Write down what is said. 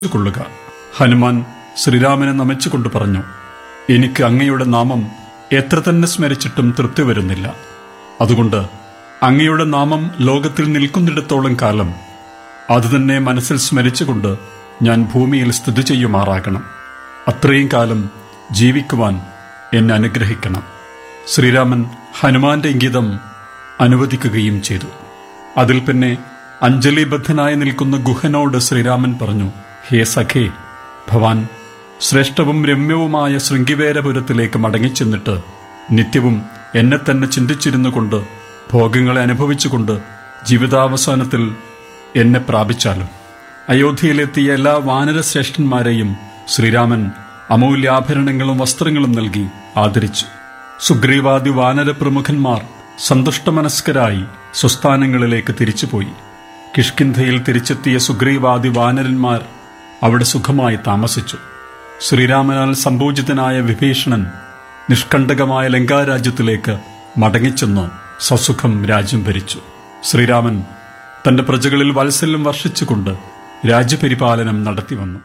കൊള്ളുക ഹനുമാൻ ശ്രീരാമനെ നമിച്ചുകൊണ്ട് പറഞ്ഞു എനിക്ക് അങ്ങയുടെ നാമം എത്ര തന്നെ സ്മരിച്ചിട്ടും തൃപ്തി വരുന്നില്ല അതുകൊണ്ട് അങ്ങയുടെ നാമം ലോകത്തിൽ നിൽക്കുന്നിടത്തോളം കാലം അതുതന്നെ മനസ്സിൽ സ്മരിച്ചുകൊണ്ട് ഞാൻ ഭൂമിയിൽ സ്ഥിതി ചെയ്യുമാറാകണം അത്രയും കാലം ജീവിക്കുവാൻ എന്നെ അനുഗ്രഹിക്കണം ശ്രീരാമൻ ഹനുമാന്റെ ഇംഗിതം അനുവദിക്കുകയും ചെയ്തു അതിൽ പിന്നെ അഞ്ജലിബദ്ധനായി നിൽക്കുന്ന ഗുഹനോട് ശ്രീരാമൻ പറഞ്ഞു ഹേ സഖേ ഭവാൻ ശ്രേഷ്ഠവും രമ്യവുമായ ശൃംഗിവേരപുരത്തിലേക്ക് മടങ്ങിച്ചെന്നിട്ട് നിത്യവും എന്നെ തന്നെ ചിന്തിച്ചിരുന്നു കൊണ്ട് ഭോഗങ്ങളെ അനുഭവിച്ചുകൊണ്ട് ജീവിതാവസാനത്തിൽ എന്നെ പ്രാപിച്ചാലും അയോധ്യയിലെത്തിയ എല്ലാ വാനരശ്രേഷ്ഠന്മാരെയും ശ്രീരാമൻ അമൂല്യാഭരണങ്ങളും വസ്ത്രങ്ങളും നൽകി ആദരിച്ചു സുഗ്രീവാദി വാനര പ്രമുഖന്മാർ സന്തുഷ്ടമനസ്കരായി സ്വസ്ഥാനങ്ങളിലേക്ക് തിരിച്ചുപോയി കിഷ്കിന്ധയിൽ തിരിച്ചെത്തിയ സുഗ്രീവാദി വാനരന്മാർ അവിടെ സുഖമായി താമസിച്ചു ശ്രീരാമനാൽ സംഭൂജിതനായ വിഭീഷണൻ നിഷ്കണ്ടകമായ ലങ്കാരാജ്യത്തിലേക്ക് മടങ്ങിച്ചെന്ന് സസുഖം രാജ്യം ഭരിച്ചു ശ്രീരാമൻ തന്റെ പ്രജകളിൽ വാത്സല്യം വർഷിച്ചുകൊണ്ട് രാജ്യപരിപാലനം നടത്തി വന്നു